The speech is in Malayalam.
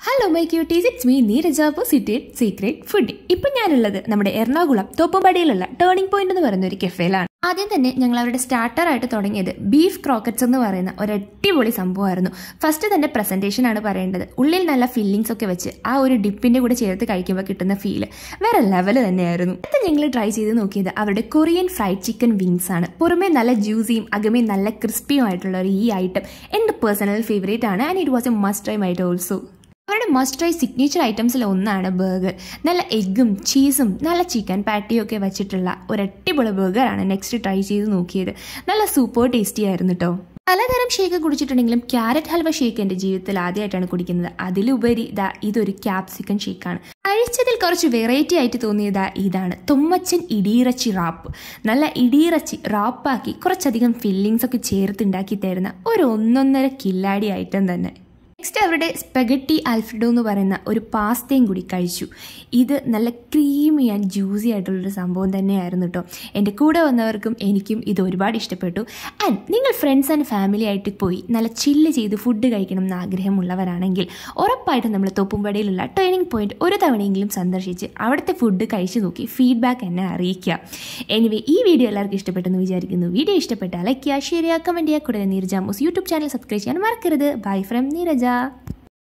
hello my cuties it's me Neeraja positive secret food ഇപ്പം ഞാനുള്ളത് നമ്മുടെ എറണാകുളം തോപ്പുംപടിയിലുള്ള ടേണിംഗ് പോയിന്റ് എന്ന് പറയുന്ന ഒരു കഫേയിലാണ് ആദ്യം തന്നെ ഞങ്ങൾ അവരുടെ സ്റ്റാർട്ടറായിട്ട് തുടങ്ങിയത് ബീഫ് ക്രോക്കറ്റ്സ് എന്ന് പറയുന്ന ഒരു അടിപൊളി സംഭവമായിരുന്നു ഫസ്റ്റ് തന്നെ പ്രസൻറ്റേഷൻ ആണ് പറയേണ്ടത് ഉള്ളിൽ നല്ല ഫില്ലിങ്സ് ഒക്കെ വെച്ച് ആ ഒരു ഡിപ്പിൻ്റെ കൂടെ ചേർത്ത് കഴിക്കുമ്പോൾ കിട്ടുന്ന ഫീല് വേറെ ലെവൽ തന്നെയായിരുന്നു അടുത്ത ഞങ്ങൾ ട്രൈ ചെയ്ത് നോക്കിയത് അവരുടെ കൊറിയൻ ഫ്രൈഡ് ചിക്കൻ വിങ്സ് ആണ് പുറമേ നല്ല ജ്യൂസിയും അകമേ നല്ല ക്രിസ്പിയും ആയിട്ടുള്ള ഒരു ഈ ഐറ്റം എൻ്റെ പേഴ്സണൽ ഫേവറേറ്റ് ആണ് and it was a must time item also അവരുടെ മസ്റ്റ് ട്രൈ സിഗ്നേച്ചർ ഐറ്റംസിൽ ഒന്നാണ് ബർഗർ നല്ല എഗ്ഗും ചീസും നല്ല ചിക്കൻ പാറ്റിയും ഒക്കെ വെച്ചിട്ടുള്ള ഒരു അടിപൊളി ബർഗറാണ് നെക്സ്റ്റ് ട്രൈ ചെയ്ത് നോക്കിയത് നല്ല സൂപ്പർ ടേസ്റ്റി ആയിരുന്നു കേട്ടോ പലതരം ഷേക്ക് കുടിച്ചിട്ടുണ്ടെങ്കിലും ക്യാരറ്റ് ഹൽവ ഷേക്ക് എൻ്റെ ജീവിതത്തിൽ ആദ്യമായിട്ടാണ് കുടിക്കുന്നത് അതിലുപരി ഇതാ ഇതൊരു ക്യാപ്സിക്കൻ ഷേക്കാണ് കഴിച്ചതിൽ കുറച്ച് വെറൈറ്റി ആയിട്ട് തോന്നിയതാ ഇതാണ് തുമ്മച്ചൻ ഇടിയിറച്ചി റാപ്പ് നല്ല ഇടിയിറച്ചി റാപ്പാക്കി കുറച്ചധികം ഫില്ലിങ്സ് ഒക്കെ ചേർത്തുണ്ടാക്കി തരുന്ന ഒരു ഒന്നൊന്നര കില്ലാടി ഐറ്റം തന്നെ നെക്സ്റ്റ് അവരുടെ സ്പെഗറ്റി ആൽഫ്രിഡോ എന്ന് പറയുന്ന ഒരു പാസ്തയും കൂടി കഴിച്ചു ഇത് നല്ല ക്രീമി ആൻഡ് ജ്യൂസി ആയിട്ടുള്ളൊരു സംഭവം തന്നെയായിരുന്നു കേട്ടോ എൻ്റെ കൂടെ വന്നവർക്കും എനിക്കും ഇത് ഒരുപാട് ഇഷ്ടപ്പെട്ടു ആൻഡ് നിങ്ങൾ ഫ്രണ്ട്സ് ആൻഡ് ഫാമിലി ആയിട്ട് പോയി നല്ല ചില്ല് ചെയ്ത് ഫുഡ് കഴിക്കണം എന്ന് ആഗ്രഹമുള്ളവരാണെങ്കിൽ ഉറപ്പായിട്ടും നമ്മൾ തൊപ്പുംപടിയിലുള്ള ട്രെയിനിങ് പോയിന്റ് ഒരു തവണയെങ്കിലും സന്ദർശിച്ച് അവിടുത്തെ ഫുഡ് കഴിച്ചു നോക്കി ഫീഡ്ബാക്ക് എന്നെ അറിയിക്കുക എനിവേ ഈ വീഡിയോ എല്ലാവർക്കും ഇഷ്ടപ്പെട്ടെന്ന് വിചാരിക്കുന്നു വീഡിയോ ഇഷ്ടപ്പെട്ടാൽ ലൈക്ക് ചെയ്യുക ഷെയർ ചെയ്യുക കമൻറ്റ് ചെയ്യുക കൂടെ Neeraja Moos YouTube channel subscribe ചെയ്യാൻ മറക്കരുത് ബൈ ഫ്രം നീരജ